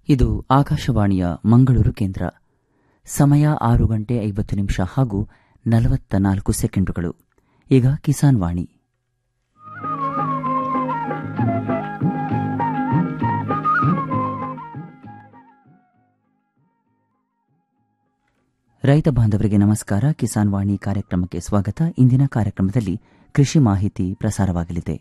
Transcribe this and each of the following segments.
ಇದು ಆಕಾಶವಾಣಿಯ ಮಂಗಳೂರು ಕೇಂದ್ರ ಸಮಯ ಆರು ಗಂಟೆ ಐವತ್ತು ನಿಮಿಷ ಹಾಗೂ ನಲವತ್ತ ನಾಲ್ಕು ಸೆಕೆಂಡುಗಳು ಈಗ ಕಿಸಾನ್ ವಾಣಿ ರೈತ ಬಾಂಧವರಿಗೆ ನಮಸ್ಕಾರ ಕಿಸಾನ್ ವಾಣಿ ಕಾರ್ಯಕ್ರಮಕ್ಕೆ ಸ್ವಾಗತ ಇಂದಿನ ಕಾರ್ಯಕ್ರಮದಲ್ಲಿ ಕೃಷಿ ಮಾಹಿತಿ ಪ್ರಸಾರವಾಗಲಿದೆ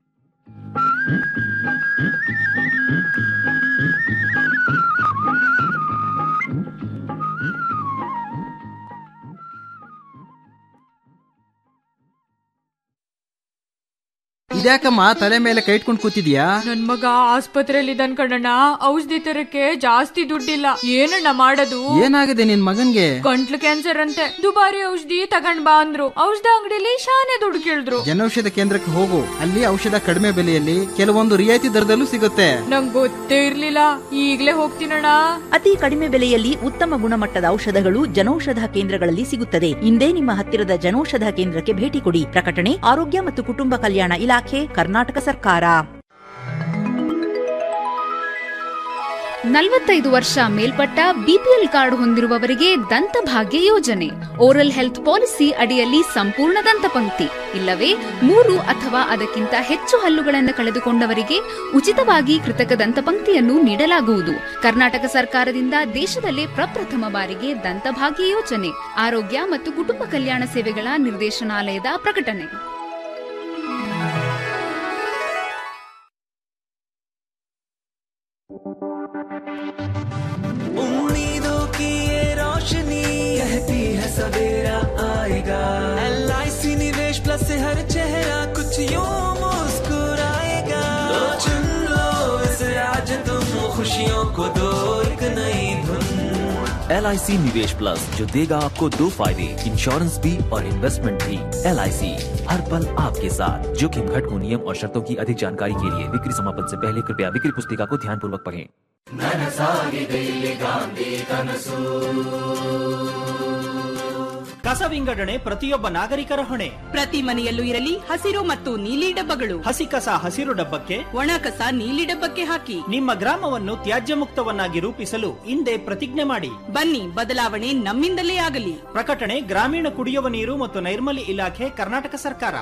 ಇದ್ಯಾಕಮ್ಮ ತಲೆ ಮೇಲೆ ಕೈ ಇಟ್ಕೊಂಡು ಕೂತಿದ್ಯಾ ನನ್ ಮಗ ಆಸ್ಪತ್ರೆಯಲ್ಲಿ ಇದ್ದಾನ್ ಕಣಣ್ಣ ಔಷಧಿ ತರಕ್ಕೆ ಜಾಸ್ತಿ ದುಡ್ಡಿಲ್ಲ ಏನಣ್ಣ ಮಾಡೋದು ಏನಾಗಿದೆ ನಿನ್ ಮಗನ್ಗೆ ಗಂಟ್ಲು ಕ್ಯಾನ್ಸರ್ ಅಂತೆ ದುಬಾರಿ ಔಷಧಿ ತಗೊಂಡ್ ಬಾ ಅಂದ್ರು ಔಷಧ ಅಂಗಡಿಲಿ ಶಾನೆ ದುಡ್ಡು ಕೇಳಿದ್ರು ಜನೌಷಧ ಕೇಂದ್ರಕ್ಕೆ ಹೋಗು ಅಲ್ಲಿ ಔಷಧ ಕಡಿಮೆ ಬೆಲೆಯಲ್ಲಿ ಕೆಲವೊಂದು ರಿಯಾಯಿತಿ ದರದಲ್ಲೂ ಸಿಗುತ್ತೆ ನಂಗ್ ಗೊತ್ತೇ ಇರ್ಲಿಲ್ಲ ಈಗ್ಲೇ ಹೋಗ್ತೀನಣ್ಣ ಅತಿ ಕಡಿಮೆ ಬೆಲೆಯಲ್ಲಿ ಉತ್ತಮ ಗುಣಮಟ್ಟದ ಔಷಧಗಳು ಜನೌಷಧ ಕೇಂದ್ರಗಳಲ್ಲಿ ಸಿಗುತ್ತದೆ ಇಂದೇ ನಿಮ್ಮ ಹತ್ತಿರದ ಜನೌಷಧ ಕೇಂದ್ರಕ್ಕೆ ಭೇಟಿ ಕೊಡಿ ಪ್ರಕಟಣೆ ಆರೋಗ್ಯ ಮತ್ತು ಕುಟುಂಬ ಕಲ್ಯಾಣ ಇಲಾಖೆ ಕರ್ನಾಟಕ ಸರ್ಕಾರ ನಲವತ್ತೈದು ವರ್ಷ ಮೇಲ್ಪಟ್ಟ ಬಿಪಿಎಲ್ ಕಾರ್ಡ್ ಹೊಂದಿರುವವರಿಗೆ ದಂತಭಾಗ್ಯ ಯೋಜನೆ ಓರಲ್ ಹೆಲ್ತ್ ಪಾಲಿಸಿ ಅಡಿಯಲ್ಲಿ ಸಂಪೂರ್ಣ ದಂತಪಂಕ್ತಿ ಇಲ್ಲವೇ ಮೂರು ಅಥವಾ ಅದಕ್ಕಿಂತ ಹೆಚ್ಚು ಹಲ್ಲುಗಳನ್ನು ಕಳೆದುಕೊಂಡವರಿಗೆ ಉಚಿತವಾಗಿ ಕೃತಕ ದಂತಪಂಕ್ತಿಯನ್ನು ನೀಡಲಾಗುವುದು ಕರ್ನಾಟಕ ಸರ್ಕಾರದಿಂದ ದೇಶದಲ್ಲೇ ಪ್ರಪ್ರಥಮ ಬಾರಿಗೆ ದಂತಭಾಗ್ಯ ಯೋಜನೆ ಆರೋಗ್ಯ ಮತ್ತು ಕುಟುಂಬ ಕಲ್ಯಾಣ ಸೇವೆಗಳ ನಿರ್ದೇಶನಾಲಯದ ಪ್ರಕಟಣೆ उम्मीदों की ये रोशनी कहती है सवेरा आएगा एल आई सी निवेश प्लस से हर चेहरा कुछ यूं मुस्कुराएगा तो चुन लो इसे आज तुम खुशियों को दो एक नई धुन एल आई सी निवेश प्लस जो देगा आपको दो फायदे इंश्योरेंस भी और इन्वेस्टमेंट भी एल आई सी हर पल आपके साथ जोखिम घटकों नियम और शर्तों की अधिक जानकारी के लिए बिक्री समापन से पहले कृपया बिक्री पुस्तिका को ध्यान पूर्वक पढ़ें ಕಸ ವಿಂಗಡಣೆ ಪ್ರತಿಯೊಬ್ಬ ನಾಗರಿಕರ ಹೊಣೆ ಪ್ರತಿ ಮನೆಯಲ್ಲೂ ಇರಲಿ ಹಸಿರು ಮತ್ತು ನೀಲಿ ಡಬ್ಬಗಳು ಹಸಿ ಕಸ ಹಸಿರು ಡಬ್ಬಕ್ಕೆ ಒಣ ಕಸ ನೀಲಿ ಡಬ್ಬಕ್ಕೆ ಹಾಕಿ ನಿಮ್ಮ ಗ್ರಾಮವನ್ನು ತ್ಯಾಜ್ಯ ಮುಕ್ತವನ್ನಾಗಿ ರೂಪಿಸಲು ಹಿಂದೆ ಪ್ರತಿಜ್ಞೆ ಮಾಡಿ ಬನ್ನಿ ಬದಲಾವಣೆ ನಮ್ಮಿಂದಲೇ ಆಗಲಿ ಪ್ರಕಟಣೆ ಗ್ರಾಮೀಣ ಕುಡಿಯುವ ನೀರು ಮತ್ತು ನೈರ್ಮಲ್ಯ ಇಲಾಖೆ ಕರ್ನಾಟಕ ಸರ್ಕಾರ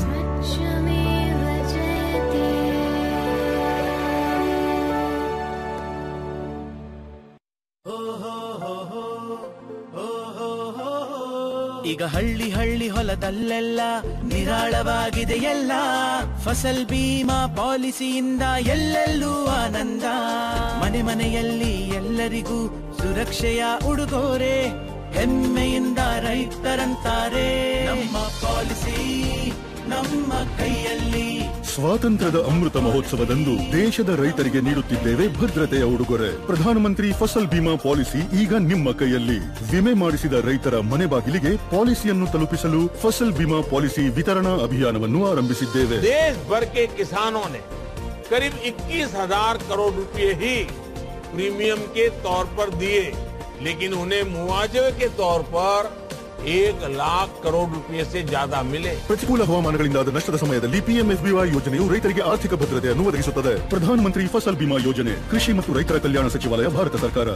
ಈಗ ಹಳ್ಳಿ ಹಳ್ಳಿ ಹೊಲದಲ್ಲೆಲ್ಲ ನಿರಾಳವಾಗಿದೆ ಎಲ್ಲ ಫಸಲ್ ಬೀಮಾ ಪಾಲಿಸಿಯಿಂದ ಎಲ್ಲೆಲ್ಲೂ ಆನಂದ ಮನೆ ಮನೆಯಲ್ಲಿ ಎಲ್ಲರಿಗೂ ಸುರಕ್ಷೆಯ ಉಡುಗೊರೆ ಹೆಮ್ಮೆಯಿಂದ ರೈತರಂತಾರೆ ನಮ್ಮ ಪಾಲಿಸಿ ನಮ್ಮ ಕೈಯಲ್ಲಿ ಸ್ವಾತಂತ್ರ್ಯದ ಅಮೃತ ಮಹೋತ್ಸವದಂದು ದೇಶದ ರೈತರಿಗೆ ನೀಡುತ್ತಿದ್ದೇವೆ ಭದ್ರತೆಯ ಉಡುಗೊರೆ ಪ್ರಧಾನಮಂತ್ರಿ ಫಸಲ್ ಬಿಮಾ ಪಾಲಿಸಿ ಈಗ ನಿಮ್ಮ ಕೈಯಲ್ಲಿ ವಿಮೆ ಮಾಡಿಸಿದ ರೈತರ ಮನೆ ಬಾಗಿಲಿಗೆ ಪಾಲಿಸಿಯನ್ನು ತಲುಪಿಸಲು ಫಸಲ್ ಬಿಮಾ ಪಾಲಿಸಿ ವಿತರಣಾ ಅಭಿಯಾನವನ್ನು ಆರಂಭಿಸಿದ್ದೇವೆ देश भर के किसानों ने करीब 21,000 करोड़ रुपए ही प्रीमियम के तौर पर दिए लेकिन उन्हें मुआवजे के तौर पर एक लाख करोड़ रुपए से ज्यादा मिले ಪ್ರತಿಕೂಲ ಹವಾಮಾನಗಳಿಂದಾದ ನಷ್ಟದ ಸಮಯದಲ್ಲಿ ಪಿಎಂಎಫ್ಬಿವೈ ಯೋಜನೆಯು ರೈತರಿಗೆ ಆರ್ಥಿಕ ಭದ್ರತೆಯನ್ನು ಒದಗಿಸುತ್ತದೆ ಪ್ರಧಾನಮಂತ್ರಿ ಫಸಲ್ ಬಿಮಾ ಯೋಜನೆ ಕೃಷಿ ಮತ್ತು ರೈತರ ಕಲ್ಯಾಣ ಸಚಿವಾಲಯ ಭಾರತ ಸರ್ಕಾರ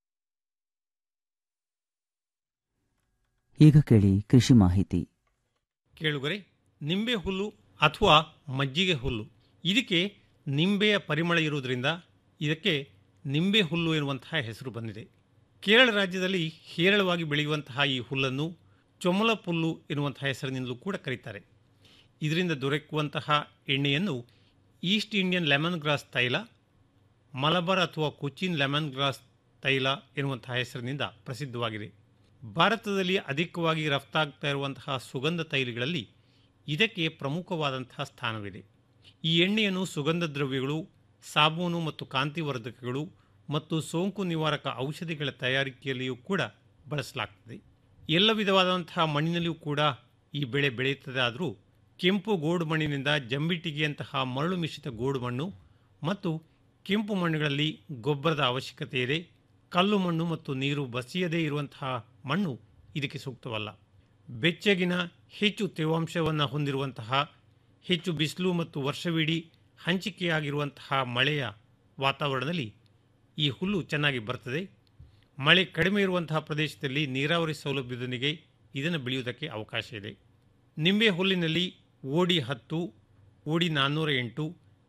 ಈಗ ಕೇಳಿ ಕೃಷಿ ಮಾಹಿತಿ ಕೇಳುಗರೆ ನಿಂಬೆ ಹುಲ್ಲು ಅಥವಾ ಮಜ್ಜಿಗೆ ಹುಲ್ಲು ಇದಕ್ಕೆ ನಿಂಬೆಯ ಪರಿಮಳ ಇರುವುದರಿಂದ ಇದಕ್ಕೆ ನಿಂಬೆ ಹುಲ್ಲು ಎನ್ನುವಂತಹ ಹೆಸರು ಬಂದಿದೆ ಕೇರಳ ರಾಜ್ಯದಲ್ಲಿ ಹೇರಳವಾಗಿ ಬೆಳೆಯುವಂತಹ ಈ ಹುಲ್ಲನ್ನು ಚೊಮಲ ಪುಲ್ಲು ಎನ್ನುವಂತಹ ಹೆಸರಿನಿಂದಲೂ ಕೂಡ ಕರೀತಾರೆ ಇದರಿಂದ ದೊರಕುವಂತಹ ಎಣ್ಣೆಯನ್ನು ಈಸ್ಟ್ ಇಂಡಿಯನ್ ಲೆಮನ್ ಗ್ರಾಸ್ ತೈಲ ಮಲಬಾರ್ ಅಥವಾ ಕೊಚ್ಚಿನ್ ಲೆಮನ್ ಗ್ರಾಸ್ ತೈಲ ಎನ್ನುವಂತಹ ಹೆಸರಿನಿಂದ ಪ್ರಸಿದ್ಧವಾಗಿದೆ ಭಾರತದಲ್ಲಿ ಅಧಿಕವಾಗಿ ರಫ್ತಾಗ್ತಾ ಇರುವಂತಹ ಸುಗಂಧ ತೈಲಗಳಲ್ಲಿ ಇದಕ್ಕೆ ಪ್ರಮುಖವಾದಂತಹ ಸ್ಥಾನವಿದೆ ಈ ಎಣ್ಣೆಯನ್ನು ಸುಗಂಧ ದ್ರವ್ಯಗಳು ಸಾಬೂನು ಮತ್ತು ಕಾಂತಿವರ್ಧಕಗಳು ಮತ್ತು ಸೋಂಕು ನಿವಾರಕ ಔಷಧಿಗಳ ತಯಾರಿಕೆಯಲ್ಲಿಯೂ ಕೂಡ ಬಳಸಲಾಗ್ತದೆ ಎಲ್ಲ ವಿಧವಾದಂತಹ ಮಣ್ಣಿನಲ್ಲಿಯೂ ಕೂಡ ಈ ಬೆಳೆ ಬೆಳೆಯುತ್ತದೆ ಆದರೂ ಕೆಂಪು ಗೋಡು ಮಣ್ಣಿನಿಂದ ಜಂಬಿಟ್ಟಿಗೆಯಂತಹ ಮರಳು ಮಿಶ್ರಿತ ಗೋಡು ಮಣ್ಣು ಮತ್ತು ಕೆಂಪು ಮಣ್ಣುಗಳಲ್ಲಿ ಗೊಬ್ಬರದ ಅವಶ್ಯಕತೆ ಇದೆ ಕಲ್ಲು ಮಣ್ಣು ಮತ್ತು ನೀರು ಬಸಿಯದೇ ಇರುವಂತಹ ಮಣ್ಣು ಇದಕ್ಕೆ ಸೂಕ್ತವಲ್ಲ ಬೆಚ್ಚಗಿನ ಹೆಚ್ಚು ತೇವಾಂಶವನ್ನು ಹೊಂದಿರುವಂತಹ ಹೆಚ್ಚು ಬಿಸಿಲು ಮತ್ತು ವರ್ಷವಿಡೀ ಹಂಚಿಕೆಯಾಗಿರುವಂತಹ ಮಳೆಯ ವಾತಾವರಣದಲ್ಲಿ ಈ ಹುಲ್ಲು ಚೆನ್ನಾಗಿ ಬರ್ತದೆ ಮಳೆ ಕಡಿಮೆ ಇರುವಂತಹ ಪ್ರದೇಶದಲ್ಲಿ ನೀರಾವರಿ ಸೌಲಭ್ಯದೊಂದಿಗೆ ಇದನ್ನು ಬೆಳೆಯುವುದಕ್ಕೆ ಅವಕಾಶ ಇದೆ ನಿಂಬೆ ಹುಲ್ಲಿನಲ್ಲಿ ಓಡಿ ಹತ್ತು ಓಡಿ ನಾನ್ನೂರ ಎಂಟು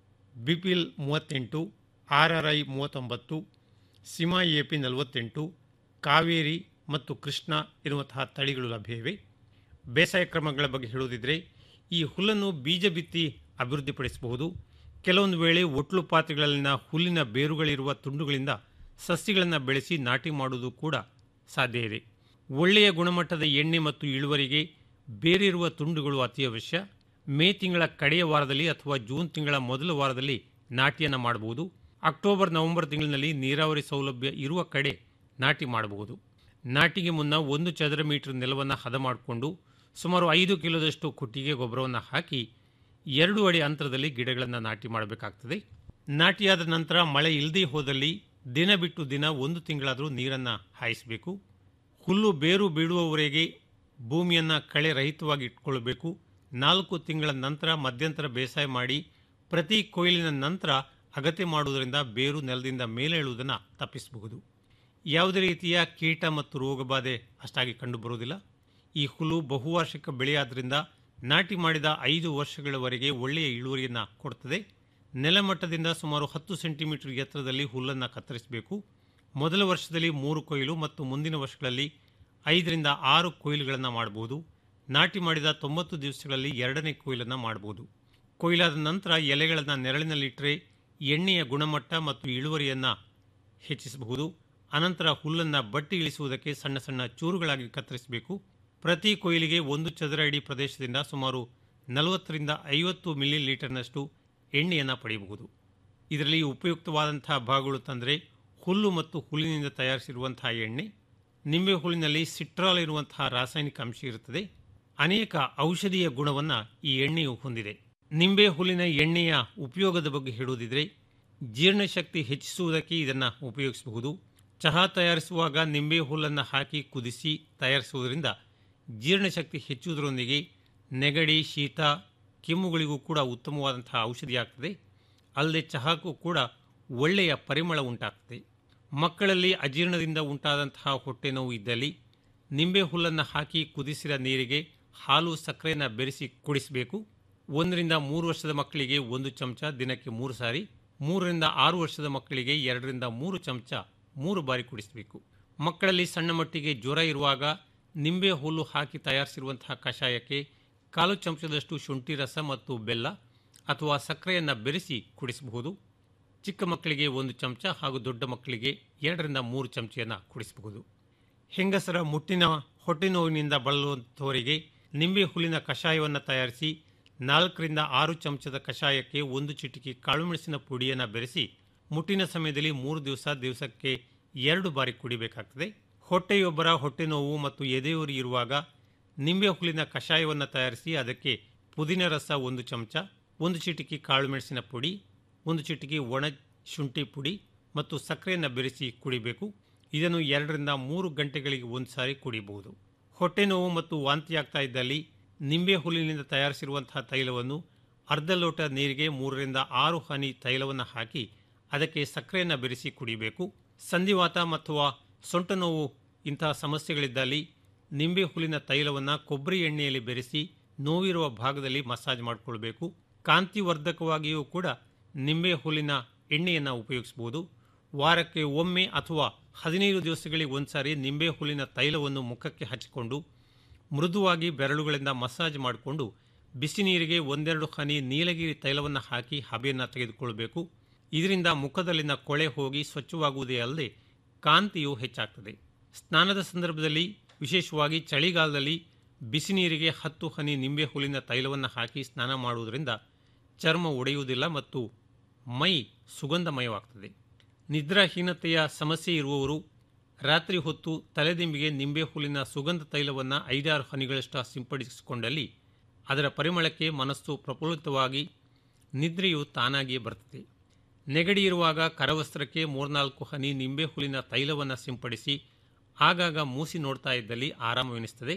ಬಿಪಿಲ್ ಮೂವತ್ತೆಂಟು ಆರ್ ಆರ್ ಐ ಮೂವತ್ತೊಂಬತ್ತು ಸಿಮಾ ಎ ಪಿ ನಲವತ್ತೆಂಟು ಕಾವೇರಿ ಮತ್ತು ಕೃಷ್ಣ ಎನ್ನುವಂತಹ ತಳಿಗಳು ಲಭ್ಯವಿವೆ ಬೇಸಾಯ ಕ್ರಮಗಳ ಬಗ್ಗೆ ಹೇಳುವುದಿದ್ರೆ ಈ ಹುಲ್ಲನ್ನು ಬೀಜ ಬಿತ್ತಿ ಅಭಿವೃದ್ಧಿಪಡಿಸಬಹುದು ಕೆಲವೊಂದು ವೇಳೆ ಒಟ್ಲು ಪಾತ್ರೆಗಳಲ್ಲಿನ ಹುಲ್ಲಿನ ಬೇರುಗಳಿರುವ ತುಂಡುಗಳಿಂದ ಸಸ್ಯಗಳನ್ನು ಬೆಳೆಸಿ ನಾಟಿ ಮಾಡುವುದು ಕೂಡ ಸಾಧ್ಯ ಇದೆ ಒಳ್ಳೆಯ ಗುಣಮಟ್ಟದ ಎಣ್ಣೆ ಮತ್ತು ಇಳುವರಿಗೆ ಬೇರಿರುವ ತುಂಡುಗಳು ಅತಿ ಅವಶ್ಯ ಮೇ ತಿಂಗಳ ಕಡೆಯ ವಾರದಲ್ಲಿ ಅಥವಾ ಜೂನ್ ತಿಂಗಳ ಮೊದಲ ವಾರದಲ್ಲಿ ನಾಟಿಯನ್ನು ಮಾಡಬಹುದು ಅಕ್ಟೋಬರ್ ನವೆಂಬರ್ ತಿಂಗಳಿನಲ್ಲಿ ನೀರಾವರಿ ಸೌಲಭ್ಯ ಇರುವ ಕಡೆ ನಾಟಿ ಮಾಡಬಹುದು ನಾಟಿಗೆ ಮುನ್ನ ಒಂದು ಚದರ ಮೀಟರ್ ನೆಲವನ್ನು ಹದ ಮಾಡಿಕೊಂಡು ಸುಮಾರು ಐದು ಕಿಲೋದಷ್ಟು ಕೊಟ್ಟಿಗೆ ಗೊಬ್ಬರವನ್ನು ಹಾಕಿ ಎರಡು ಅಡಿ ಅಂತರದಲ್ಲಿ ಗಿಡಗಳನ್ನು ನಾಟಿ ಮಾಡಬೇಕಾಗ್ತದೆ ನಾಟಿಯಾದ ನಂತರ ಮಳೆ ಇಲ್ಲದೇ ಹೋದಲ್ಲಿ ದಿನ ಬಿಟ್ಟು ದಿನ ಒಂದು ತಿಂಗಳಾದರೂ ನೀರನ್ನು ಹಾಯಿಸಬೇಕು ಹುಲ್ಲು ಬೇರು ಬೀಳುವವರೆಗೆ ಭೂಮಿಯನ್ನು ಕಳೆ ರಹಿತವಾಗಿ ಇಟ್ಕೊಳ್ಬೇಕು ನಾಲ್ಕು ತಿಂಗಳ ನಂತರ ಮಧ್ಯಂತರ ಬೇಸಾಯ ಮಾಡಿ ಪ್ರತಿ ಕೊಯ್ಲಿನ ನಂತರ ಅಗತ್ಯ ಮಾಡುವುದರಿಂದ ಬೇರು ನೆಲದಿಂದ ಮೇಲೆ ಇಳುವುದನ್ನು ತಪ್ಪಿಸಬಹುದು ಯಾವುದೇ ರೀತಿಯ ಕೀಟ ಮತ್ತು ರೋಗಬಾಧೆ ಅಷ್ಟಾಗಿ ಕಂಡುಬರುವುದಿಲ್ಲ ಈ ಹುಲ್ಲು ಬಹುವಾರ್ಷಿಕ ಬೆಳೆಯಾದ್ದರಿಂದ ನಾಟಿ ಮಾಡಿದ ಐದು ವರ್ಷಗಳವರೆಗೆ ಒಳ್ಳೆಯ ಇಳುವರಿಯನ್ನು ಕೊಡುತ್ತದೆ ನೆಲಮಟ್ಟದಿಂದ ಸುಮಾರು ಹತ್ತು ಸೆಂಟಿಮೀಟರ್ ಎತ್ತರದಲ್ಲಿ ಹುಲ್ಲನ್ನು ಕತ್ತರಿಸಬೇಕು ಮೊದಲ ವರ್ಷದಲ್ಲಿ ಮೂರು ಕೊಯ್ಲು ಮತ್ತು ಮುಂದಿನ ವರ್ಷಗಳಲ್ಲಿ ಐದರಿಂದ ಆರು ಕೊಯ್ಲುಗಳನ್ನು ಮಾಡಬಹುದು ನಾಟಿ ಮಾಡಿದ ತೊಂಬತ್ತು ದಿವಸಗಳಲ್ಲಿ ಎರಡನೇ ಕೊಯ್ಲನ್ನು ಮಾಡಬಹುದು ಕೊಯ್ಲಾದ ನಂತರ ಎಲೆಗಳನ್ನು ನೆರಳಿನಲ್ಲಿಟ್ಟರೆ ಎಣ್ಣೆಯ ಗುಣಮಟ್ಟ ಮತ್ತು ಇಳುವರಿಯನ್ನು ಹೆಚ್ಚಿಸಬಹುದು ಅನಂತರ ಹುಲ್ಲನ್ನು ಬಟ್ಟಿ ಇಳಿಸುವುದಕ್ಕೆ ಸಣ್ಣ ಸಣ್ಣ ಚೂರುಗಳಾಗಿ ಕತ್ತರಿಸಬೇಕು ಪ್ರತಿ ಕೊಯ್ಲಿಗೆ ಒಂದು ಚದರ ಅಡಿ ಪ್ರದೇಶದಿಂದ ಸುಮಾರು ನಲವತ್ತರಿಂದ ಐವತ್ತು ಮಿಲಿ ಲೀಟರ್ನಷ್ಟು ಎಣ್ಣೆಯನ್ನು ಪಡೆಯಬಹುದು ಇದರಲ್ಲಿ ಉಪಯುಕ್ತವಾದಂತಹ ಭಾಗಗಳು ತಂದರೆ ಹುಲ್ಲು ಮತ್ತು ಹುಲ್ಲಿನಿಂದ ತಯಾರಿಸಿರುವಂತಹ ಎಣ್ಣೆ ನಿಂಬೆ ಹುಲ್ಲಿನಲ್ಲಿ ಸಿಟ್ರಾಲ್ ಇರುವಂತಹ ರಾಸಾಯನಿಕ ಅಂಶ ಇರುತ್ತದೆ ಅನೇಕ ಔಷಧೀಯ ಗುಣವನ್ನು ಈ ಎಣ್ಣೆಯು ಹೊಂದಿದೆ ನಿಂಬೆ ಹುಲ್ಲಿನ ಎಣ್ಣೆಯ ಉಪಯೋಗದ ಬಗ್ಗೆ ಹೇಳುವುದಿದ್ರೆ ಜೀರ್ಣಶಕ್ತಿ ಹೆಚ್ಚಿಸುವುದಕ್ಕೆ ಇದನ್ನು ಉಪಯೋಗಿಸಬಹುದು ಚಹಾ ತಯಾರಿಸುವಾಗ ನಿಂಬೆ ಹುಲ್ಲನ್ನು ಹಾಕಿ ಕುದಿಸಿ ತಯಾರಿಸುವುದರಿಂದ ಜೀರ್ಣಶಕ್ತಿ ಹೆಚ್ಚುವುದರೊಂದಿಗೆ ನೆಗಡಿ ಶೀತ ಕೆಮ್ಮುಗಳಿಗೂ ಕೂಡ ಉತ್ತಮವಾದಂತಹ ಔಷಧಿಯಾಗ್ತದೆ ಅಲ್ಲದೆ ಚಹಾಕ್ಕೂ ಕೂಡ ಒಳ್ಳೆಯ ಪರಿಮಳ ಉಂಟಾಗ್ತದೆ ಮಕ್ಕಳಲ್ಲಿ ಅಜೀರ್ಣದಿಂದ ಉಂಟಾದಂತಹ ಹೊಟ್ಟೆ ನೋವು ಇದ್ದಲ್ಲಿ ನಿಂಬೆ ಹುಲ್ಲನ್ನು ಹಾಕಿ ಕುದಿಸಿದ ನೀರಿಗೆ ಹಾಲು ಸಕ್ಕರೆಯನ್ನು ಬೆರೆಸಿ ಕುಡಿಸಬೇಕು ಒಂದರಿಂದ ಮೂರು ವರ್ಷದ ಮಕ್ಕಳಿಗೆ ಒಂದು ಚಮಚ ದಿನಕ್ಕೆ ಮೂರು ಸಾರಿ ಮೂರರಿಂದ ಆರು ವರ್ಷದ ಮಕ್ಕಳಿಗೆ ಎರಡರಿಂದ ಮೂರು ಚಮಚ ಮೂರು ಬಾರಿ ಕುಡಿಸಬೇಕು ಮಕ್ಕಳಲ್ಲಿ ಸಣ್ಣ ಮಟ್ಟಿಗೆ ಜ್ವರ ಇರುವಾಗ ನಿಂಬೆ ಹುಲ್ಲು ಹಾಕಿ ತಯಾರಿಸಿರುವಂತಹ ಕಷಾಯಕ್ಕೆ ಕಾಲು ಚಮಚದಷ್ಟು ಶುಂಠಿ ರಸ ಮತ್ತು ಬೆಲ್ಲ ಅಥವಾ ಸಕ್ಕರೆಯನ್ನು ಬೆರೆಸಿ ಕುಡಿಸಬಹುದು ಚಿಕ್ಕ ಮಕ್ಕಳಿಗೆ ಒಂದು ಚಮಚ ಹಾಗೂ ದೊಡ್ಡ ಮಕ್ಕಳಿಗೆ ಎರಡರಿಂದ ಮೂರು ಚಮಚೆಯನ್ನು ಕುಡಿಸಬಹುದು ಹೆಂಗಸರ ಮುಟ್ಟಿನ ಹೊಟ್ಟೆ ನೋವಿನಿಂದ ಬಳಲುವಂಥವರಿಗೆ ನಿಂಬೆ ಹುಲ್ಲಿನ ಕಷಾಯವನ್ನು ತಯಾರಿಸಿ ನಾಲ್ಕರಿಂದ ಆರು ಚಮಚದ ಕಷಾಯಕ್ಕೆ ಒಂದು ಚಿಟಿಕೆ ಕಾಳುಮೆಣಸಿನ ಪುಡಿಯನ್ನು ಬೆರೆಸಿ ಮುಟ್ಟಿನ ಸಮಯದಲ್ಲಿ ಮೂರು ದಿವಸ ದಿವಸಕ್ಕೆ ಎರಡು ಬಾರಿ ಕುಡಿಬೇಕಾಗ್ತದೆ ಹೊಟ್ಟೆಯೊಬ್ಬರ ಹೊಟ್ಟೆ ನೋವು ಮತ್ತು ಎದೆಯುರಿ ಇರುವಾಗ ನಿಂಬೆ ಹುಲ್ಲಿನ ಕಷಾಯವನ್ನು ತಯಾರಿಸಿ ಅದಕ್ಕೆ ಪುದೀನ ರಸ ಒಂದು ಚಮಚ ಒಂದು ಚಿಟಿಕೆ ಕಾಳುಮೆಣಸಿನ ಪುಡಿ ಒಂದು ಚಿಟಿಕೆ ಒಣ ಶುಂಠಿ ಪುಡಿ ಮತ್ತು ಸಕ್ಕರೆಯನ್ನು ಬೆರೆಸಿ ಕುಡಿಬೇಕು ಇದನ್ನು ಎರಡರಿಂದ ಮೂರು ಗಂಟೆಗಳಿಗೆ ಒಂದು ಸಾರಿ ಕುಡಿಯಬಹುದು ಹೊಟ್ಟೆ ನೋವು ಮತ್ತು ವಾಂತಿಯಾಗ್ತಾ ಇದ್ದಲ್ಲಿ ನಿಂಬೆ ಹುಲ್ಲಿನಿಂದ ತಯಾರಿಸಿರುವಂತಹ ತೈಲವನ್ನು ಅರ್ಧ ಲೋಟ ನೀರಿಗೆ ಮೂರರಿಂದ ಆರು ಹನಿ ತೈಲವನ್ನು ಹಾಕಿ ಅದಕ್ಕೆ ಸಕ್ಕರೆಯನ್ನು ಬೆರೆಸಿ ಕುಡಿಯಬೇಕು ಸಂಧಿವಾತ ಅಥವಾ ಸೊಂಟ ನೋವು ಇಂತಹ ಸಮಸ್ಯೆಗಳಿದ್ದಲ್ಲಿ ನಿಂಬೆ ಹುಲ್ಲಿನ ತೈಲವನ್ನು ಕೊಬ್ಬರಿ ಎಣ್ಣೆಯಲ್ಲಿ ಬೆರೆಸಿ ನೋವಿರುವ ಭಾಗದಲ್ಲಿ ಮಸಾಜ್ ಮಾಡಿಕೊಳ್ಬೇಕು ಕಾಂತಿವರ್ಧಕವಾಗಿಯೂ ಕೂಡ ನಿಂಬೆ ಹುಲ್ಲಿನ ಎಣ್ಣೆಯನ್ನು ಉಪಯೋಗಿಸಬಹುದು ವಾರಕ್ಕೆ ಒಮ್ಮೆ ಅಥವಾ ಹದಿನೈದು ದಿವಸಗಳಿಗೆ ಒಂದ್ಸಾರಿ ನಿಂಬೆ ಹುಲ್ಲಿನ ತೈಲವನ್ನು ಮುಖಕ್ಕೆ ಹಚ್ಚಿಕೊಂಡು ಮೃದುವಾಗಿ ಬೆರಳುಗಳಿಂದ ಮಸಾಜ್ ಮಾಡಿಕೊಂಡು ಬಿಸಿ ನೀರಿಗೆ ಒಂದೆರಡು ಹನಿ ನೀಲಗಿರಿ ತೈಲವನ್ನು ಹಾಕಿ ಹಬೆಯನ್ನು ತೆಗೆದುಕೊಳ್ಳಬೇಕು ಇದರಿಂದ ಮುಖದಲ್ಲಿನ ಕೊಳೆ ಹೋಗಿ ಸ್ವಚ್ಛವಾಗುವುದೇ ಅಲ್ಲದೆ ಕಾಂತಿಯು ಹೆಚ್ಚಾಗ್ತದೆ ಸ್ನಾನದ ಸಂದರ್ಭದಲ್ಲಿ ವಿಶೇಷವಾಗಿ ಚಳಿಗಾಲದಲ್ಲಿ ಬಿಸಿ ನೀರಿಗೆ ಹತ್ತು ಹನಿ ನಿಂಬೆ ಹುಲ್ಲಿನ ತೈಲವನ್ನು ಹಾಕಿ ಸ್ನಾನ ಮಾಡುವುದರಿಂದ ಚರ್ಮ ಒಡೆಯುವುದಿಲ್ಲ ಮತ್ತು ಮೈ ಸುಗಂಧಮಯವಾಗ್ತದೆ ನಿದ್ರಾಹೀನತೆಯ ಸಮಸ್ಯೆ ಇರುವವರು ರಾತ್ರಿ ಹೊತ್ತು ತಲೆದಿಂಬಿಗೆ ನಿಂಬೆ ಹುಲ್ಲಿನ ಸುಗಂಧ ತೈಲವನ್ನು ಐದಾರು ಹನಿಗಳಷ್ಟು ಸಿಂಪಡಿಸಿಕೊಂಡಲ್ಲಿ ಅದರ ಪರಿಮಳಕ್ಕೆ ಮನಸ್ಸು ಪ್ರಫುಲ್ಲಿತವಾಗಿ ನಿದ್ರೆಯು ತಾನಾಗಿಯೇ ಬರ್ತದೆ ನೆಗಡಿ ಇರುವಾಗ ಕರವಸ್ತ್ರಕ್ಕೆ ಮೂರ್ನಾಲ್ಕು ಹನಿ ನಿಂಬೆ ಹುಲ್ಲಿನ ತೈಲವನ್ನು ಸಿಂಪಡಿಸಿ ಆಗಾಗ ಮೂಸಿ ನೋಡ್ತಾ ಇದ್ದಲ್ಲಿ ಆರಾಮವೆನಿಸ್ತದೆ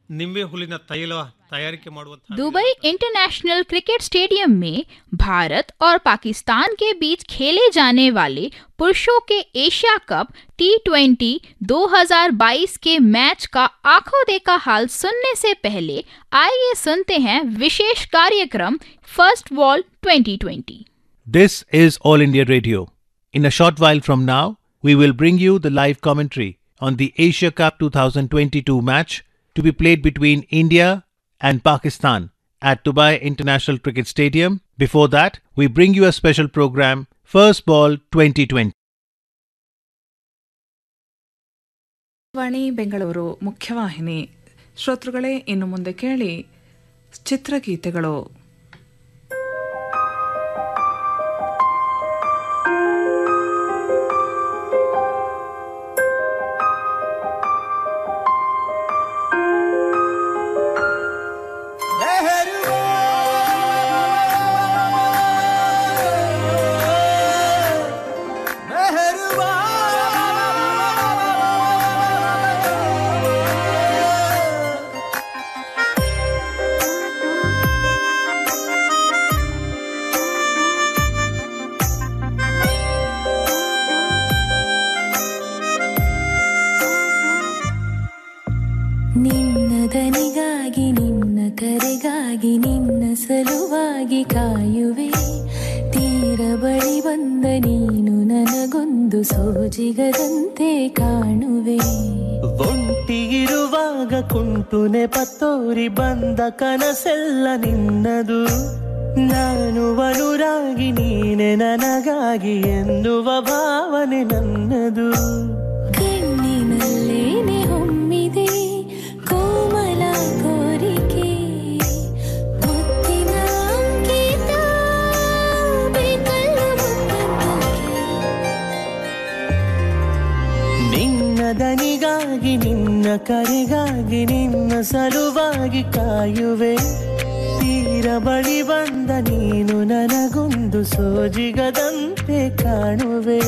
ನಿಂಬೆ ಹುಲ್ಲಿನ ತೈಲ ತಯಾರಿಕೆ ಮಾಡುವಂತಹ दुबई इंटरनेशनल क्रिकेट स्टेडियम में भारत और पाकिस्तान के बीच खेले जाने वाले पुरुषों के एशिया कप टी ट्वेंटी 2022 के मैच का आंखों देखा हाल सुनने से पहले आइए सुनते हैं विशेष कार्यक्रम first ball 2020 This is All India Radio. In a short while from now, we will bring you the live commentary on the Asia Cup 2022 match to be played between India and Pakistan at Dubai International Cricket Stadium. Before that, we bring you a special program, First Ball 2020. ವಾಣಿ ಬೆಂಗಳೂರು ಮುಖ್ಯವಾಹಿನಿ ಶ್ರೋತೃಗಳೇ ಇನ್ನು ಮುಂದೆ ಕೇಳಿ ಚಿತ್ರಗೀತೆಗಳು ನಿನ್ನ ದನಿಗಾಗಿ ನಿನ್ನ ಕರೆಗಾಗಿ ನಿನ್ನ ಸಲುವಾಗಿ ಕಾಯುವೆ ತೀರ ಬಳಿ ಬಂದ ನೀನು ನನಗೊಂದು ಸೋಜಿಗದಂತೆ ಕಾಣುವೆ ಒಂಟಿಗಿರುವಾಗ ಕುಂಟು ನೆಪತ್ತೋರಿ ಬಂದ ಕನಸೆಲ್ಲ ನಿನ್ನದು ನಾನು ಅನುರಾಗಿ ನೀನೆ ನನಗಾಗಿ ಎನ್ನುವ ಭಾವನೆ ನನ್ನದು ಕಣ್ಣಿನಲ್ಲೇನೆ ಹೊಮ್ಮಿದೆ ಕೋಮಲ ಕೋರಿಕೆ ಮುತ್ತಿನ ಅಂಕಿತ ಬೇಕಲ್ಲ ಮುತ್ತಕ್ಕೆ ನಿನ್ನ ದನಿಗಾಗಿ ನಿನ್ನ ಕರೆಗಾಗಿ ನಿನ್ನ ಸಲುವಾಗಿ ಕಾಯುವೆ ತೀರ ಬಳಿ ಬಂದ ನೀನು ನನಗೊಂದು ಸೋಜಿಗದಂತೆ ಕಾಣುವೆ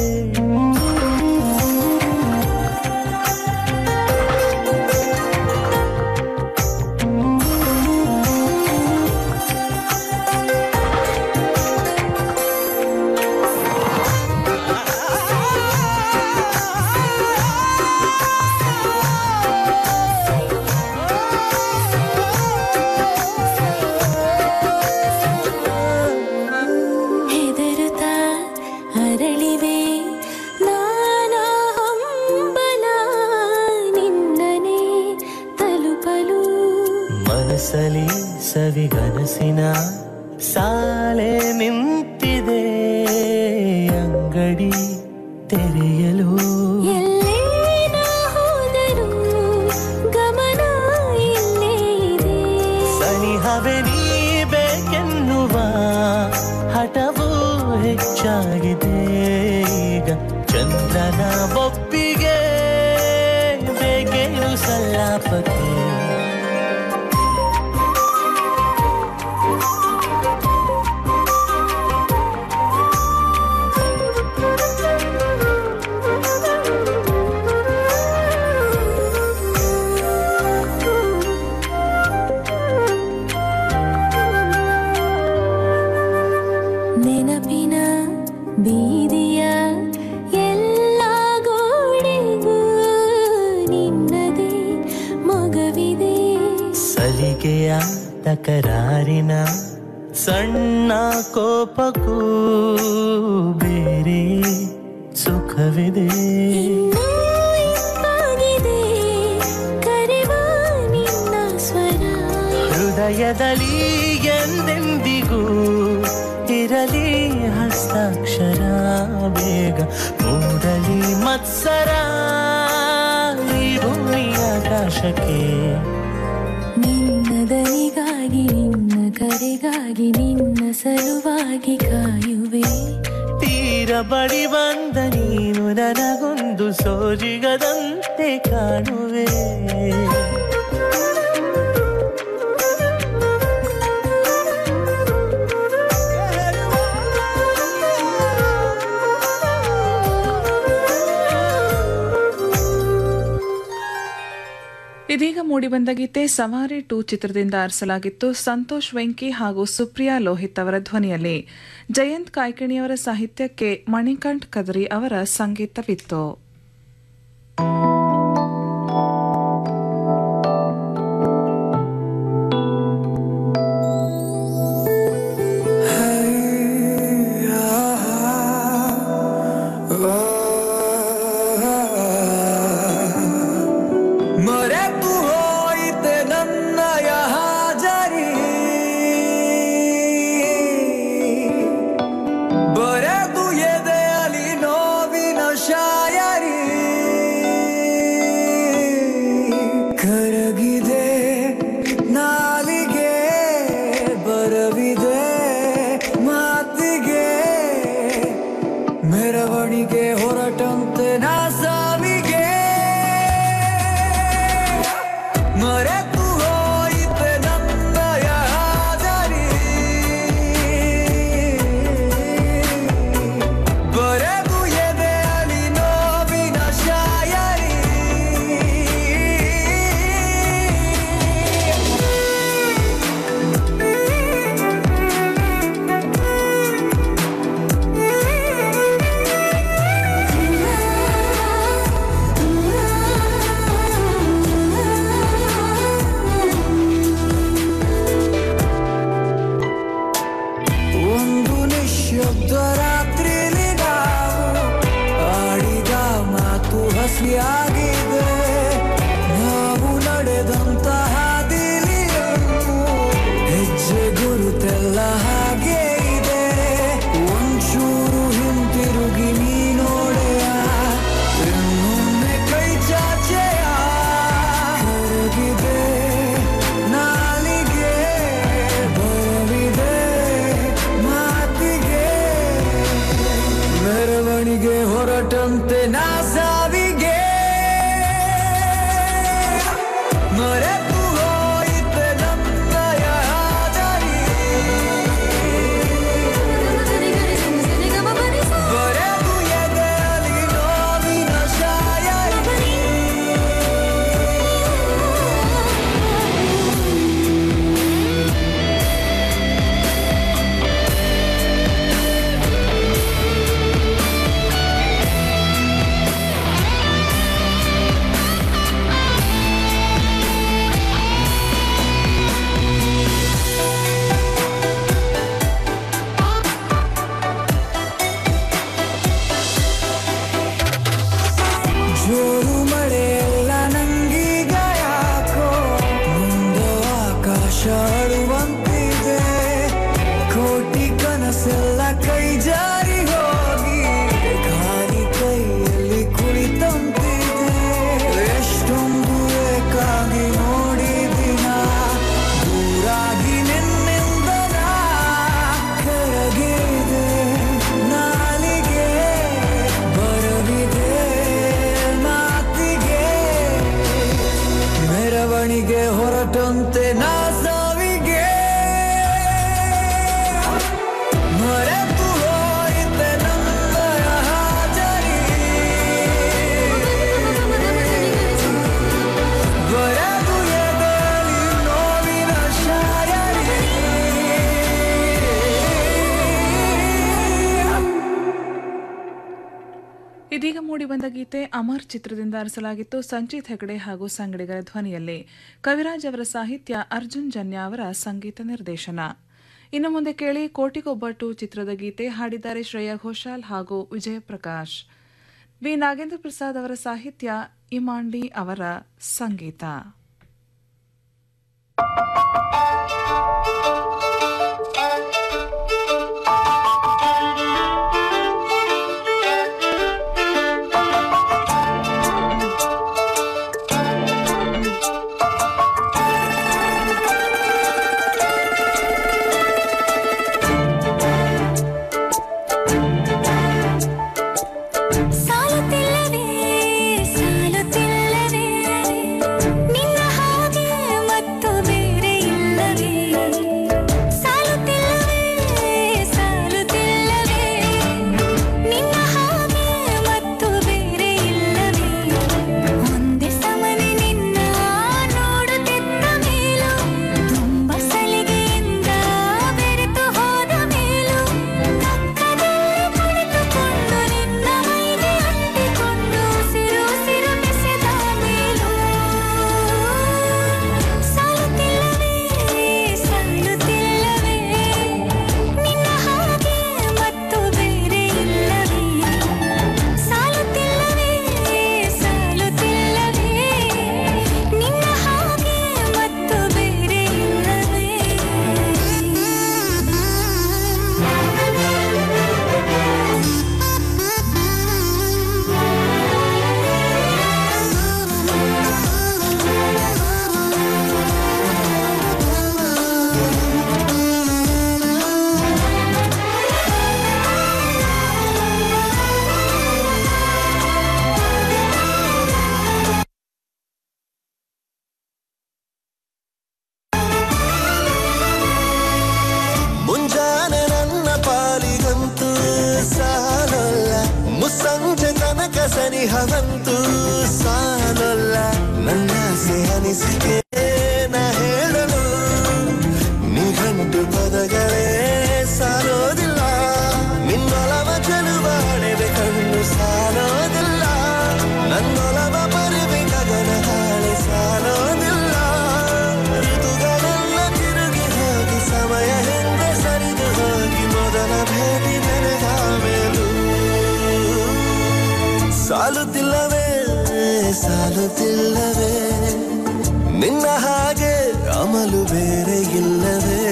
ಹೆದರುತ್ತಾ ಅರಳಿವೆ ನಾನಾ ಹಂಬಲ ನಿನ್ನನೆ ತಲುಪಲು ಮನಸ್ಸಲಿ ಸವಿಗನಸಿನ ಸಾಲೆ ನಿಂತಿದೆ ಅಂಗಡಿ ತೆರೆಯಲು ಎಲ್ಲೇ ನಾ ಹೋದರೂ ಗಮನ ಇಲ್ಲೇ ಇದೆ ಸನಿಹವೇ ನೀ ಬೇಕೆನ್ನುವ ಹಠವೂ ಹೆಚ್ಚಾಗಿದೆ ಈಗ ಚಂದ್ರನ ಒಪ್ಪಿಗೆ ಬೇಕೇನು ಸಲ್ಲಾಪಕ್ಕೆ ನೆನಪಿನ ಬೀದಿಯ ಎಲ್ಲ ಗೋಡೆಗೂ ನಿನ್ನದೇ ಮಗವಿದೆ ಸಲಿಗೆಯ ತಕರಾರಿನ ಸಣ್ಣ ಕೋಪಕ್ಕೂ ಬೇರೆ ಸುಖವಿದೆ ಆಗಿದೆ ಕರೆವ ನಿನ್ನ ಸ್ವರ ಹೃದಯದಲ್ಲಿ ಎಂದೆಂದಿಗೂ ಇರಲಿ ಹಸ್ತಾಕ್ಷರ ಬೇಗ ಮೂಡಲಿ ಮತ್ಸರ ಈ ಭೂಮಿ ಆಕಾಶಕ್ಕೆ ನಿನ್ನ ದನಿಗಾಗಿ ನಿನ್ನ ಕರೆಗಾಗಿ ನಿನ್ನ ಸಲುವಾಗಿ ಕಾಯುವೆ ತೀರ ಬಳಿ ಬಂದ ನೀನು ನನಗೊಂದು ಸೋಜಿಗದಂತೆ ಕಾಣುವೆ ಇದೀಗ ಮೂಡಿಬಂದ ಗೀತೆ ಸವಾರಿ ಟೂ ಚಿತ್ರದಿಂದ ಆರಿಸಲಾಗಿತ್ತು ಸಂತೋಷ್ ವೆಂಕಿ ಹಾಗೂ ಸುಪ್ರಿಯಾ ಲೋಹಿತ್ ಅವರ ಧ್ವನಿಯಲ್ಲಿ ಜಯಂತ್ ಕಾಯ್ಕಿಣಿಯವರ ಸಾಹಿತ್ಯಕ್ಕೆ ಮಣಿಕಂಠ್ ಕದರಿ ಅವರ ಸಂಗೀತವಿತ್ತು ಮರೆತು ಹೋಯಿತೆ ನನ್ನಯ ಹಾಜರಿ ಬರೆದು ಎದೆಯಲಿ ನೋವಿನ ಶಾಯರಿ ಕರಗಿದೆ ನಾಲಿಗೆ ಬರವಿದೆ ಮಾತಿಗೆ ಮೆರವಣಿಗೆ ಹೊರಟಂತೆ ನಾ ಸಾವಿಗೆ ಮರೆತು ಹೋಯಿತೆ ನನ್ನಯ ಹಾಜರಿ ಬರೆದು ಎದೆಯಲಿ ನೋವಿನ ಶಾಯರಿ ಒಂದು ನಿಶ್ಶಬ್ದ ರಾತ್ರಿಲಿ ನಾವು ಆಡಿದ ಮಾತು ಹಸಿಯಾಗಿದೆ ನಾವು ನಡೆದಂತ ಹಾದಿಲಿ ಹೆಜ್ಜೆ ಗುರುತೆಲ್ಲ ಹಾಗೆ ಇದೆ ಒಂಚೂರು ಹಿಂತಿರುಗಿ ನೀ ನೋಡೆಯ ಇನ್ನೊಮ್ಮೆ ಕೈ ಚಾಚೆಯ ಕರಗಿದೆ ನಾಲಿಗೆ ಬರವಿದೆ ಮಾತಿಗೆ ಮೆರವಣಿಗೆ ಹೊರಟಂತೆ ನಾ ಸಾವಿಗೆ ಮರೆತು ಹೋಯಿತೆ ನನ್ನಯ ಹಾಜರಿ ಬರೆದು ಎದೆಯಲಿ ನೋವಿನ ಶಾಯರಿ ಜೋರು ಮಳೆಯೆಲ್ಲ ನಂಗೀಗ ಯಾಕೋ ಮುಂದೆ ಆಕಾಶ ಅಳುವಂತಿದೆ ಕೋಟಿ ಕನಸೆಲ್ಲ ಕೈ ಜಾರಿ ಹೋಗಿ ಖಾಲಿ ಕೈಯಲ್ಲಿ ಕುಳಿತಂತಿದೆ ಎಷ್ಟೊಂದು ಏಕಾಗಿ ನೋಡಿದಿನ ದೂರಾಗಿ ನಿನ್ನಿಂದ ನಾ ಕರಗಿದೆ ನಾಲಿಗೆ ಬರವಿದೆ ಮಾತಿಗೆ ಮೆರವಣಿಗೆ ಹೊರಟಂತೆ ನಾ ಸಾವಿಗೆ ಮರೆತು ಹೋಯಿತೆ ನನ್ನಯ ಹಾಜರಿ ಬರೆದು ಎದೆಯಲ್ಲಿ ನೋವಿನ ಶಾಯರಿ ಇದೀಗ ಮೂಡಿಬಂದ ಗೀತೆ ಅಮರ್ ಚಿತ್ರದಿಂದ ಆರಿಸಲಾಗಿತ್ತು ಸಂಚಿತ್ ಹೆಗಡೆ ಹಾಗೂ ಸಂಗಡಿಗರ ಧ್ವನಿಯಲ್ಲಿ ಕವಿರಾಜ್ ಅವರ ಸಾಹಿತ್ಯ ಅರ್ಜುನ್ ಜನ್ಯ ಅವರ ಸಂಗೀತ ನಿರ್ದೇಶನ ಇನ್ನು ಮುಂದೆ ಕೇಳಿ ಕೋಟಿಗೊಬ್ಬಟ್ಟು ಚಿತ್ರದ ಗೀತೆ ಹಾಡಿದ್ದಾರೆ ಶ್ರೇಯಾ ಘೋಷಾಲ್ ಹಾಗೂ ವಿಜಯ ಪ್ರಕಾಶ್ ವಿ ನಾಗೇಂದ್ರ ಪ್ರಸಾದ್ ಅವರ ಸಾಹಿತ್ಯ ಇಮಾಂಡಿ ಅವರ ಸಂಗೀತ ಸಾಲುತ್ತಿಲ್ಲವೇ ಸಾಲುತ್ತಿಲ್ಲವೇ ನಿನ್ನ ಹಾಗೆ ಮತ್ತು ಬೇರೆ ಇಲ್ಲವೇ ಸನಿಹವಂತೂ ಸಾಲಲ್ಲ ನನ್ನ ಅನಿಸಿಕೆ ನ ಹೇಳಲು ನಿಘಂಟು ಪದಗಳೇ ಸಾಲೋದಿಲ್ಲ ನಿನ್ನೊಲವ ಚೆಲುವ ಹಣೆವೆ ಕಣ್ಣು ಸಾಲೋದಿಲ್ಲ ನನ್ನೊಲವ ಪರಿವೆ ಗಗನ ಹಾಳೆ ಸಾಲೋದಿಲ್ಲ ಋತುಗಳೆಲ್ಲ ತಿರುಗಿ ಹೋಗಿ ಸಮಯ ಹಿಂದೆ ಸರಿದು ಹೋಗಿ ಮೊದಲ ಭೇಟಿ ನನಗ ಮೇಲೂ ಸಾಲುತ್ತಿಲ್ಲವೇ ಸಾಲುತ್ತಿಲ್ಲವೇ ನಿನ್ನ ಹಾಗೆ ಅಮಲು ಬೇರೆ ಇಲ್ಲವೇ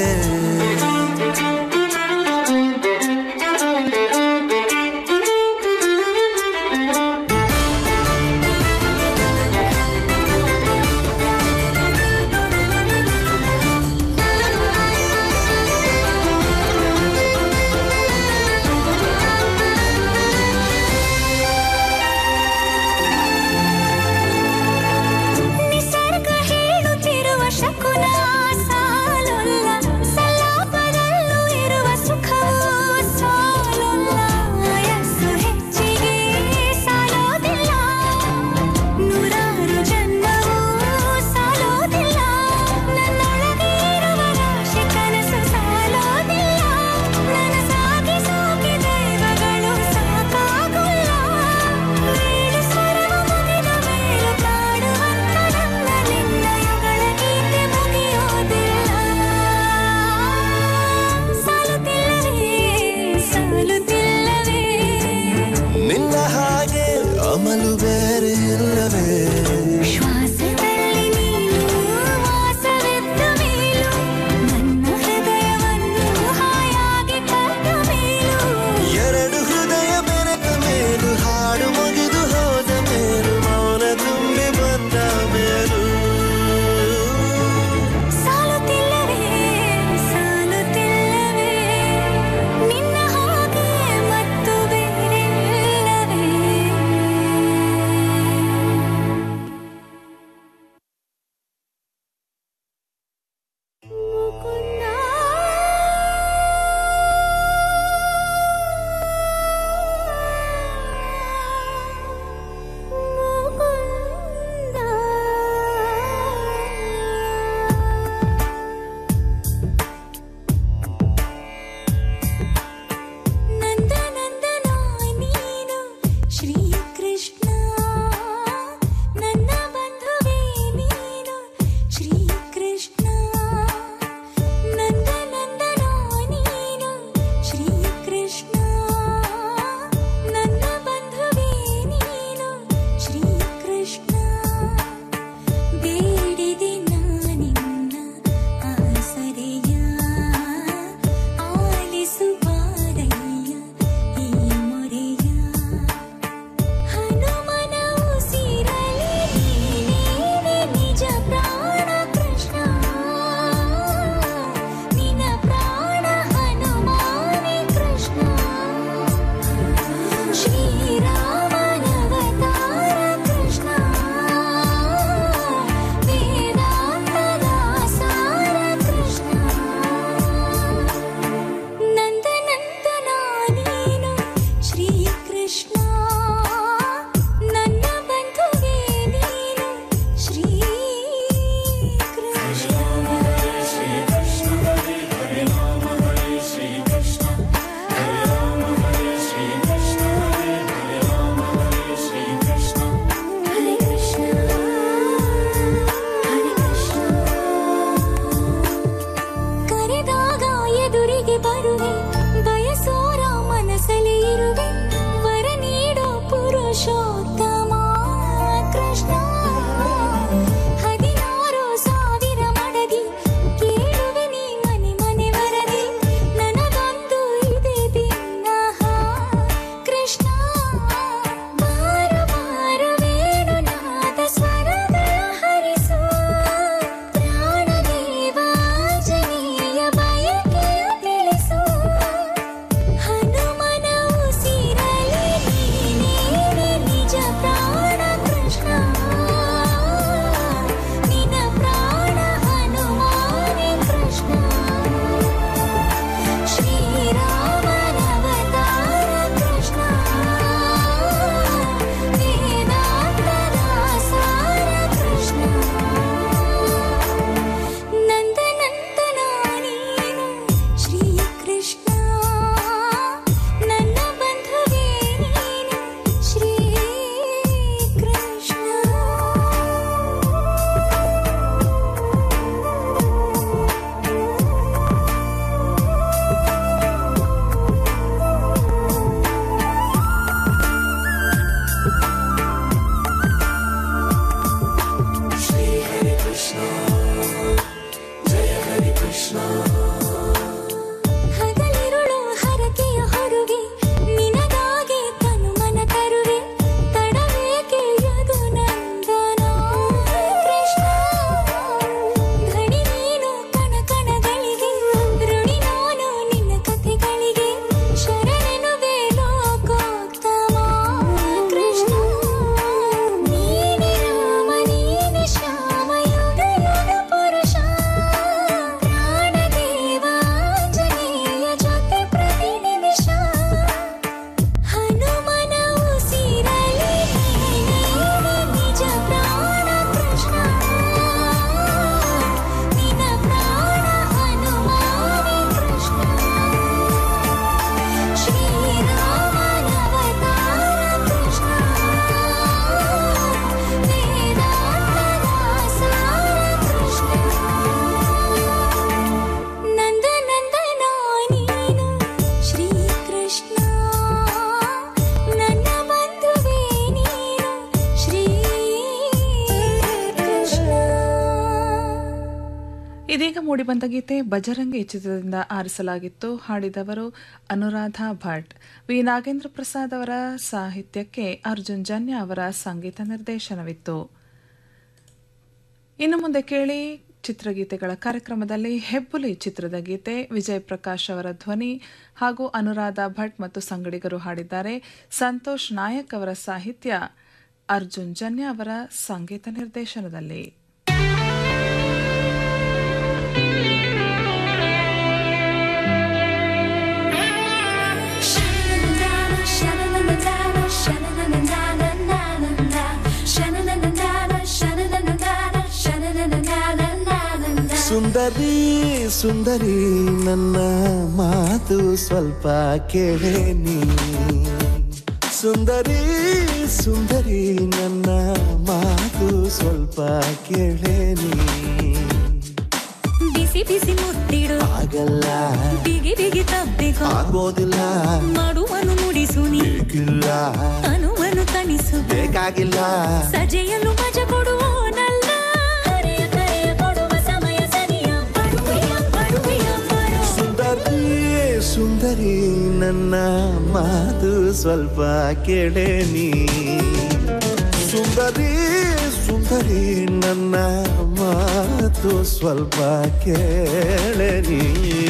ನಿಸರ್ಗ ಹೇಳುತ್ತಿರುವ ಶಕುನ ಸಾರ ಮೂಡಿಬಂದ ಗೀತೆ ಬಜರಂಗಿ ಚಿತ್ರದಿಂದ ಆರಿಸಲಾಗಿತ್ತು ಹಾಡಿದವರು ಅನುರಾಧ ಭಟ್ ವಿ ನಾಗೇಂದ್ರ ಪ್ರಸಾದ್ ಅವರ ಸಾಹಿತ್ಯಕ್ಕೆ ಅರ್ಜುನ್ ಜನ್ಯ ಅವರ ಸಂಗೀತ ನಿರ್ದೇಶನವಿತ್ತು ಇನ್ನು ಮುಂದೆ ಕೇಳಿ ಚಿತ್ರಗೀತೆಗಳ ಕಾರ್ಯಕ್ರಮದಲ್ಲಿ ಹೆಬ್ಬುಲಿ ಚಿತ್ರದ ಗೀತೆ ವಿಜಯ್ ಪ್ರಕಾಶ್ ಅವರ ಧ್ವನಿ ಹಾಗೂ ಅನುರಾಧ ಭಟ್ ಮತ್ತು ಸಂಗಡಿಗರು ಹಾಡಿದ್ದಾರೆ ಸಂತೋಷ್ ನಾಯಕ್ ಅವರ ಸಾಹಿತ್ಯ ಅರ್ಜುನ್ ಜನ್ಯ ಅವರ ಸಂಗೀತ ನಿರ್ದೇಶನದಲ್ಲಿ ಸುಂದರಿ ಸುಂದರಿ ನನ್ನ ಮಾತು ಸ್ವಲ್ಪ ಕೇಳೇನಿ ಸುಂದರಿ ಸುಂದರಿ ನನ್ನ ಮಾತು ಸ್ವಲ್ಪ ಕೇಳೇನಿ ಬಿಸಿ ಬಿಸಿ ಮುತ್ತಿಡು ಆಗಲ್ಲ ಬಿಗಿ ಬಿಗಿ ತಬ್ಬಿಕೊ ಆಗೋದಿಲ್ಲ ಮಾಡುವನು ನುಡಿಸು ನೀ ಬೇಕಿಲ್ಲ ಅನುವನು ತಣಿಸು ಬೇಕಾಗಿಲ್ಲ ಸಜೆಯಲು ಮಜ ಕೊಡುವೋನಲ್ಲ ಕರೆಯ ಕರೆಯ ಕೊಡುವ ಸಮಯ ಸರಿಯ ಬರುವೆಯ ಬರುವೆಯ ಬರು ಸುಂದರಿ ಸುಂದರಿ ನನ್ನ ಮಾತು ಸ್ವಲ್ಪ ಕೇಳೇನಿ ಸುಂದರಿ ಸುಂದರಿ ನನ್ನ ಮಾತು ಸ್ವಲ್ಪ ಕೇಳೇನಿ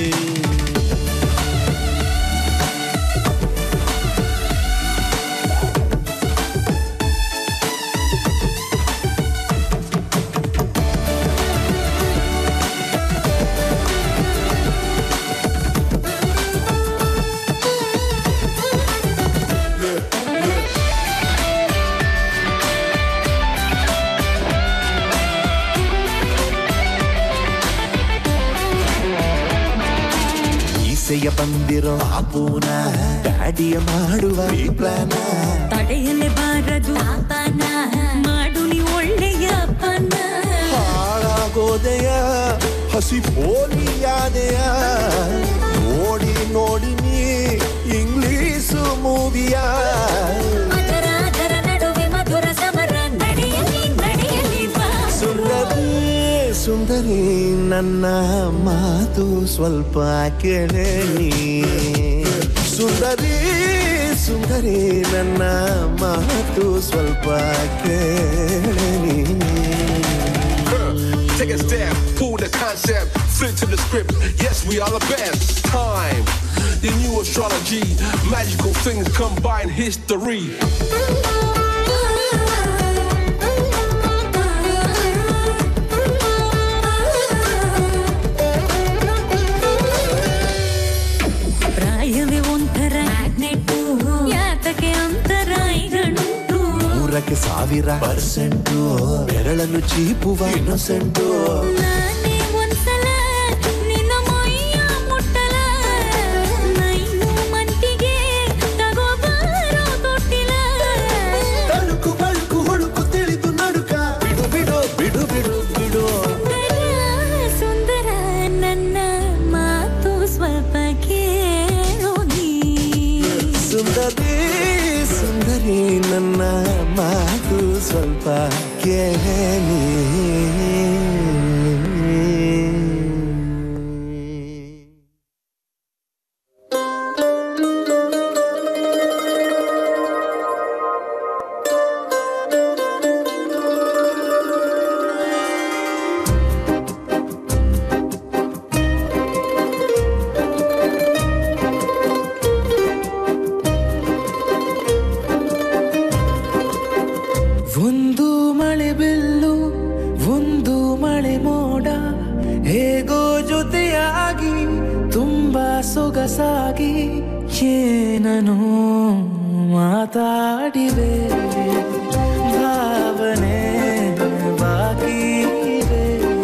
ಈಸೆಯ ಬಂದಿರೋ ಅಪೂನ ಡ್ಯಾಡಿಯ ಮಾಡುವ ಈ ಪ್ಲಾನ ತಡೆಯಲೇ ಬಾರದು ಪಾಪನ ಮಾಡು ನೀ ಒಳ್ಳೆಯ ಅಪ್ಪನ ಹಾಳಾಗೋದೆಯ ಹಸಿ ಪೋಲಿಯಾದೆಯ ನೋಡಿ ನೋಡಿ ನೀ ಇಂಗ್ಲೀಷು ಮೂವಿಯ ಅದರ ಅದರ ನಡುವೆ ಮಧುರ ಸಮರ ನಡೆಯಲಿ ನಡೆಯಲಿ ಬಾ ಸುಂದರಿ ಸುಂದರಿ ನನ್ನ ಮಾತು ಸ್ವಲ್ಪ ಕೇಳೇನಿ ಸುಂದರಿ ಸುಂದರಿ ನನ್ನ ಮಾತು ಸ್ವಲ್ಪ ಕೇಳೇನಿ Take a step, pull the concept, flip to the script. Yes, we are the best. Time, the new astrology, magical things combine history. ಪ್ರಾಯವೇ ಒಂಥರ ಮ್ಯಾಗ್ನೆಟ್ ಯಾತಕ್ಕೆ ಅಂತರಾಯಿಗಳುಂಟು ನೂರಕ್ಕೆ ಸಾವಿರ ಪರ್ಸೆಂಟು ಬೆರಳನ್ನು ಚೀಪುವ ಇನ್ನೊಸೆಂಟು ನಾನೇ ಒಂದ್ಸಲ ನಿನ್ನ ಮೈಯ ಮುಟ್ಟಲ ನೈನು ಮಂಟಿಗೆ ತಗೋಬಾರೋ ತೊಟ್ಟಿಲ ತಳುಕು ಬಳುಕು ಹುಡುಕು ತಿಳಿದು ನಡುಕ ಬಿಡು ಬಿಡು ಬಿಡು ಬಿಡು ಬಿಡು ಸುಂದರ ನನ್ನ ಮಾತು ಸ್ವಲ್ಪ ಕೇಳೋ ನೀ ಸುಂದರಿ ಸುಂದರಿ ನನ್ನ ಮಾತು ಸ್ವಲ್ಪ ಕೇಳೇನಿ ಒಂದು ಮಳೆ ಬಿಲ್ಲು ಒಂದು ಮಳೆ ಮೋಡ ಹೇಗೋ ಜೊತೆಯಾಗಿ ತುಂಬಾ ಸೊಗಸಾಗಿ ಏನನು ಮಾತಾಡಿವೆ ಭಾವನೆ ಬಾಕಿ ಇವೆ.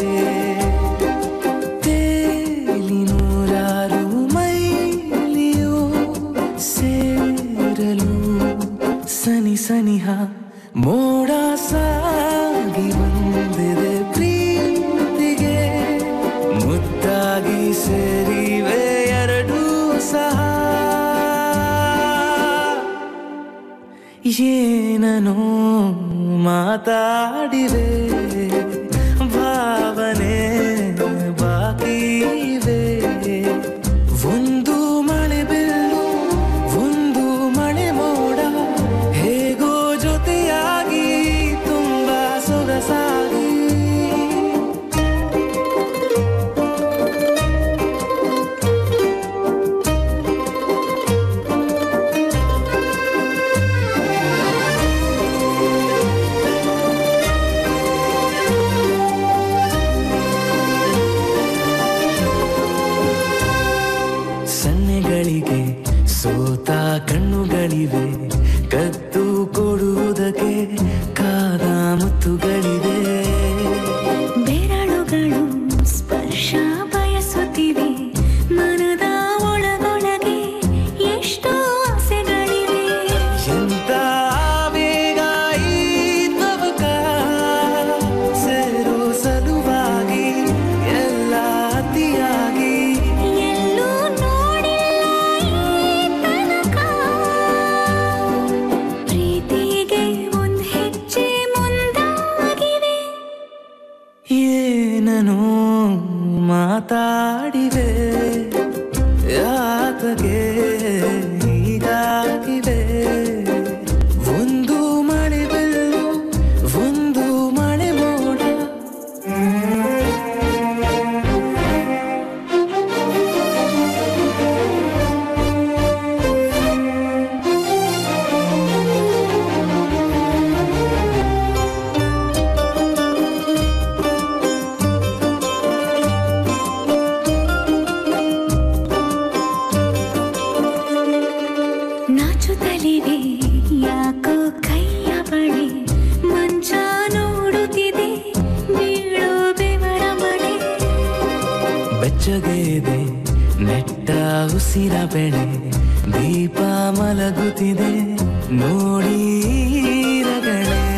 ತೇಲಿ ನೂರಾರು ಮೈಲಿಯು ಸೇರಲು ಸನಿ ಸನಿಹ ಮೋಡ ಸಾಗಿ ಬಂದಿದೆ ಪ್ರೀತಿಗೆ ಮುದ್ದಾಗಿ ಸೇರಿವೆ ಎರಡೂ ಸಹ ಏನನು ಮಾತಾಡಿವೆ ಭಾವನೆ ಬಾಕಿ ಮಣಿಗಳಿಗೆ ಸೋತ ಕಣ್ಣುಗಳಿವೆ ಕದ್ದು ಕೊಡುವುದಕ್ಕೆ ಕಾದ ಮುತ್ತುಗಳಿವೆ ಬೆರಳುಗಳು ಸ್ಪರ್ಶ ಬಯಸುತ್ತಿವೆ ಮನದ ಒಳಗೊಳಗೆ ಎಷ್ಟೋ ಆಸೆಗಳಿವೆ ಎಂತ ವೇಗ ಈ ತವಕ ಸೇರೋ ಸಲುವಾಗಿ ಎಲ್ಲ ಅತಿಯಾಗಿ ಎಲ್ಲೂ ನೋಡಿಲ್ಲ ಈ ತನಕ ಪ್ರೀತಿಗೆ ಒಂದ್ ಹೆಜ್ಜೆ ಮುಂದಾಗಿವೆ ಏನನು ಮಾತಾಡಿವೆ ಯಾತಗೆ ಹೀಗಾಗಿವೆ ಒಂದು ಮಳೆ ಬೆಲ್ಲು ಒಂದು ಮಳೆ ಮೋಡ ನಾಚುತ್ತಲಿವೆ ಯಾಕೋ ಕೈಯ ಬಳಿ ಮಂಚ ನೋಡುತ್ತಿದೆ ಬೀಳೋ ಬೆವರ ಮಳೆ ಬೆಚ್ಚಗೆ ಇದೆ ನೆಟ್ಟ ಉಸಿರ ಬೆಳೆ ದೀಪ ಮಲಗುತ್ತಿದೆ ನೋಡಿ ರಗಳೇ